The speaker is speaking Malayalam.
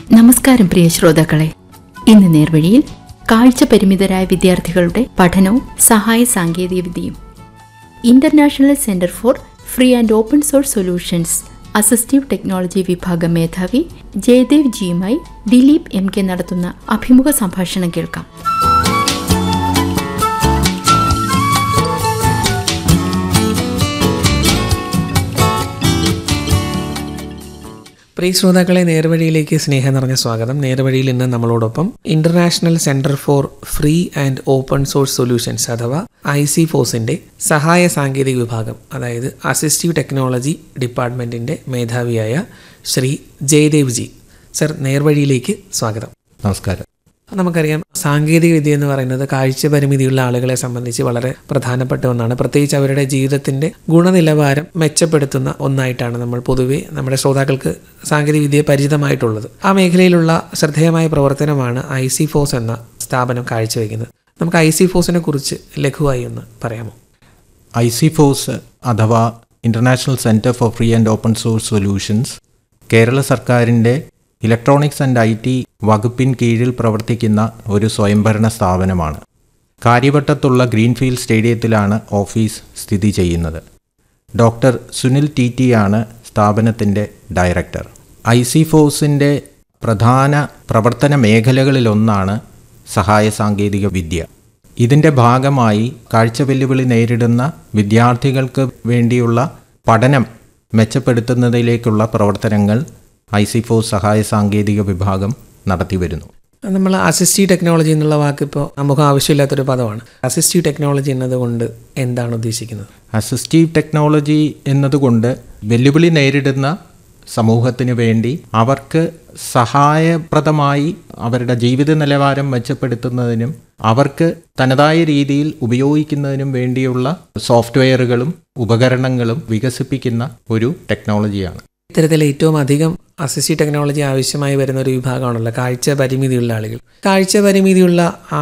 നമസ്കാരം പ്രിയ ശ്രോതാക്കളെ ഇന്ന് നേർവഴിയിൽ കാഴ്ച പരിമിതരായ വിദ്യാർത്ഥികളുടെ പഠനവും സഹായ സാങ്കേതികവിദ്യയും international centre for free and open source solutions assistive technology വിഭാഗം മേധാവി ജയദേവ് ജിയുമായി ദിലീപ് എം കെ നടത്തുന്ന അഭിമുഖ സംഭാഷണം കേൾക്കാം പ്രിയ ശ്രോതാക്കളെ നേർവഴിയിലേക്ക് സ്നേഹം നിറഞ്ഞ സ്വാഗതം നേർവഴിയിൽ ഇന്ന് നമ്മളോടൊപ്പം international centre for free and open source solutions അഥവാ ഐ സി ഫോസിന്റെ സഹായ സാങ്കേതിക വിഭാഗം അതായത് അസിസ്റ്റീവ് ടെക്നോളജി ഡിപ്പാർട്ട്മെന്റിന്റെ മേധാവിയായ ശ്രീ ജയദേവ് ജി സർ നേർവഴിയിലേക്ക് സ്വാഗതം നമസ്കാരം നമുക്കറിയാം സാങ്കേതിക വിദ്യ എന്ന് പറയുന്നത് കാഴ്ച പരിമിതിയുള്ള ആളുകളെ സംബന്ധിച്ച് വളരെ പ്രധാനപ്പെട്ട ഒന്നാണ് പ്രത്യേകിച്ച് അവരുടെ ജീവിതത്തിന്റെ ഗുണനിലവാരം മെച്ചപ്പെടുത്തുന്ന ഒന്നായിട്ടാണ് നമ്മൾ പൊതുവെ നമ്മുടെ ശ്രോതാക്കൾക്ക് സാങ്കേതിക വിദ്യയെ പരിചിതമായിട്ടുള്ളത് ആ മേഖലയിലുള്ള ശ്രദ്ധേയമായ പ്രവർത്തനമാണ് ഐ സി ഫോസ് എന്ന സ്ഥാപനം കാഴ്ചവെക്കുന്നത് നമുക്ക് ഐ സി ഫോസിനെ കുറിച്ച് ലഘുവായി ഒന്ന് പറയാമോ ഐ സി ഫോസ് അഥവാ international centre for free and open source solutions Kerala സർക്കാരിൻ്റെ ഇലക്ട്രോണിക്സ് ആൻഡ് ഐ ടി വകുപ്പിൻ കീഴിൽ പ്രവർത്തിക്കുന്ന ഒരു സ്വയംഭരണ സ്ഥാപനമാണ് കാര്യവട്ടത്തുള്ള ഗ്രീൻഫീൽഡ് സ്റ്റേഡിയത്തിലാണ് ഓഫീസ് സ്ഥിതി ചെയ്യുന്നത് ഡോക്ടർ സുനിൽ ടി ടി ആണ് സ്ഥാപനത്തിൻ്റെ ഡയറക്ടർ ഐ സി ഫോഴ്സിൻ്റെ പ്രധാന പ്രവർത്തന മേഖലകളിലൊന്നാണ് സഹായ സാങ്കേതിക വിദ്യ ഇതിൻ്റെ ഭാഗമായി കാഴ്ച വെല്ലുവിളി നേരിടുന്ന വിദ്യാർത്ഥികൾക്ക് വേണ്ടിയുള്ള പഠനം മെച്ചപ്പെടുത്തുന്നതിലേക്കുള്ള പ്രവർത്തനങ്ങൾ ഐ സി ഫോഴ്സ് സഹായ സാങ്കേതിക വിഭാഗം നടത്തിവരുന്നു നമ്മൾ അസിസ്റ്റീവ് ടെക്നോളജി എന്നുള്ള വാക്ക് ഇപ്പോൾ നമുക്ക് ആവശ്യമില്ലാത്തൊരു പദമാണ് അസിസ്റ്റീവ് ടെക്നോളജി എന്നതുകൊണ്ട് എന്താണ് ഉദ്ദേശിക്കുന്നത് അസിസ്റ്റീവ് ടെക്നോളജി എന്നതുകൊണ്ട് വെല്ലുവിളി നേരിടുന്ന സമൂഹത്തിന് വേണ്ടി അവർക്ക് സഹായപ്രദമായി അവരുടെ ജീവിത നിലവാരം മെച്ചപ്പെടുത്തുന്നതിനും അവർക്ക് തനതായ രീതിയിൽ ഉപയോഗിക്കുന്നതിനും വേണ്ടിയുള്ള സോഫ്റ്റ്വെയറുകളും ഉപകരണങ്ങളും വികസിപ്പിക്കുന്ന ഒരു ടെക്നോളജിയാണ് ഇത്തരത്തിൽ ഏറ്റവും അധികം അസിസ്റ്റീവ് ടെക്നോളജി ആവശ്യമായി വരുന്ന ഒരു വിഭാഗമാണല്ലോ കാഴ്ച പരിമിതിയുള്ള ആളുകൾ കാഴ്ച പരിമിതിയുള്ള